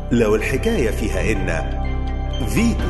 لو الحكاية فيها إن فيتو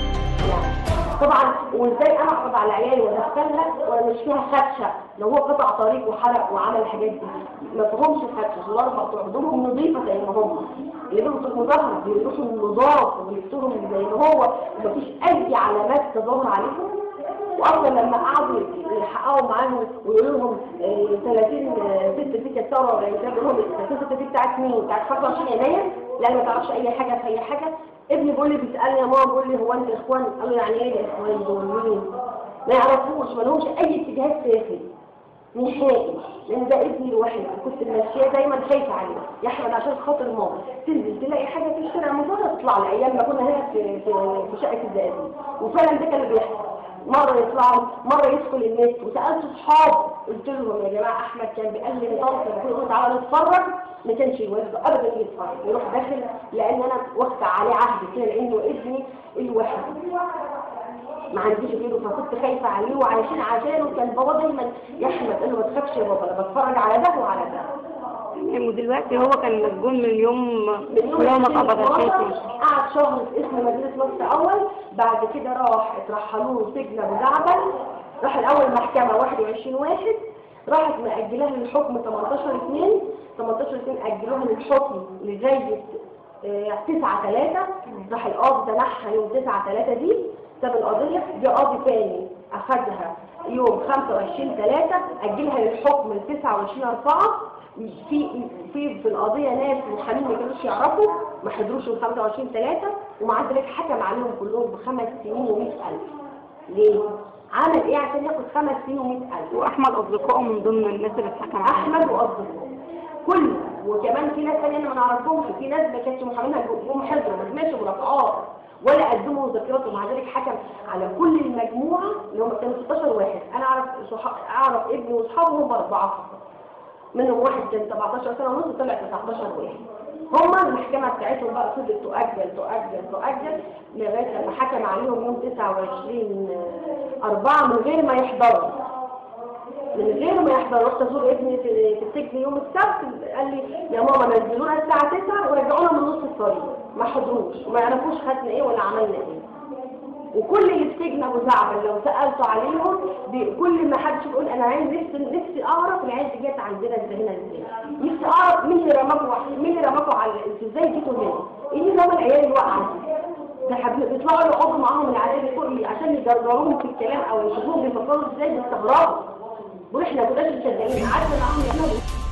طبعا وازاي انا اقبض على عيالي وادخلها وانا مش فيها خدشه لو هو قطع طريق وحرق وعمل الحاجات دي ما فيهمش خدشه الاربع بتوع هدومهم نظيفه زي ما هم اللي بيلبسوا المظاهر بيلبسوا النظاف وبيلبسوهم زي ما هو ومفيش اي علامات تظاهر عليهم واصلا لما قعدوا يحققوا معاهم ويقولوا لهم آه، 30 آه، ست في كانت ثوره ولا كانت بيقولوا لهم 30 ست دي بتاعت مين؟ بتاعت 25 يناير؟ لا ما تعرفش اي حاجه في اي حاجه ابني بيقول لي بيسالني يا ماما بيقول لي هو انت اخوان؟ قال له يعني ايه الاخوان دول مين؟ ما يعرفوش ما لهمش اي اتجاه سياسي نهائي لان ده ابني الوحيد كنت ماشيه دايما خايفه عليه يا احمد عشان خاطر ماما تنزل تلاقي حاجه في الشارع مجرد تطلع لي ايام ما كنا هنا في في, في شقه الزقازيق وفعلا ده كان اللي بيحصل مره يطلعوا مره يدخل النت وسالت اصحابه قلت لهم يا جماعه احمد كان بيقلل طلق لما يقول تعالى نتفرج ما كانش يوافق ابدا يتفرج يروح داخل لان انا واخده عليه عهد كده لانه ابني الوحيد ما عنديش غيره فكنت خايفه عليه وعايشين عشانه كان بابا دايما يا احمد قال له ما تخافش يا بابا انا بتفرج على ده وعلى ده ودلوقتي هو كان مسجون من يوم من يوم يوم ما 2012 قبض قعد شهر في اسم مدينه مصر اول بعد كده راح اترحلوا له سجن ابو زعبل راح الاول محكمه 21 واحد راحت مأجلها للحكم 18 2 18 2 أجلوها للحكم لغاية 9 3 راح القاضي تنحى يوم 9 3 دي ساب القضية جه قاضي تاني أخدها يوم 25 3 أجلها للحكم ل 29 4 في في في القضية ناس محامين ما كانوش يعرفوا ما حضروش يوم 25 3 ومع ذلك حكم عليهم كلهم بخمس سنين و100000 ليه؟ عمل ايه عشان ياخد خمس سنين و100000 واحمد اصدقائه من ضمن الناس اللي اتحكم عليهم احمد واصدقائه كل وكمان في ناس ثانيه انا ما نعرفهمش في ناس ما كانتش محامين جم حضروا ما سمعش مرافعات ولا قدموا مذكرات ومع ذلك حكم على كل المجموعه اللي هم كانوا 16 واحد انا اعرف صح... اعرف ابني واصحابه هم اربعه فقط منهم واحد كان 17 سنه ونص طلع 19 واحد هما المحكمة بتاعتهم بقى فضلت تؤجل تؤجل تؤجل لغاية لما حكم عليهم يوم 29 4 من غير ما يحضروا من غير ما يحضر رحت ازور ابني في في السجن يوم السبت قال لي يا ماما نزلونا الساعه 9 ورجعونا من نص الطريق ما حضروش وما يعرفوش خدنا ايه ولا عملنا ايه وكل اللي في سجن ابو زعبل لو سالته عليهم بي- كل ما حد يقول انا عايز نفسي نفسي اعرف العيال دي جت عندنا ازاي هنا ازاي نفسي اعرف مين اللي رماكوا مين اللي رماكوا على انتوا ازاي جيتوا هنا ايه نظام العيال اللي واقعه دي ده حبيبي بيطلعوا يقعدوا معاهم العيال فوق عشان يجرجروهم في الكلام او يشوفوهم بيفكروا ازاي بيستغربوا واحنا كناش مصدقين قعدنا معاهم يعملوا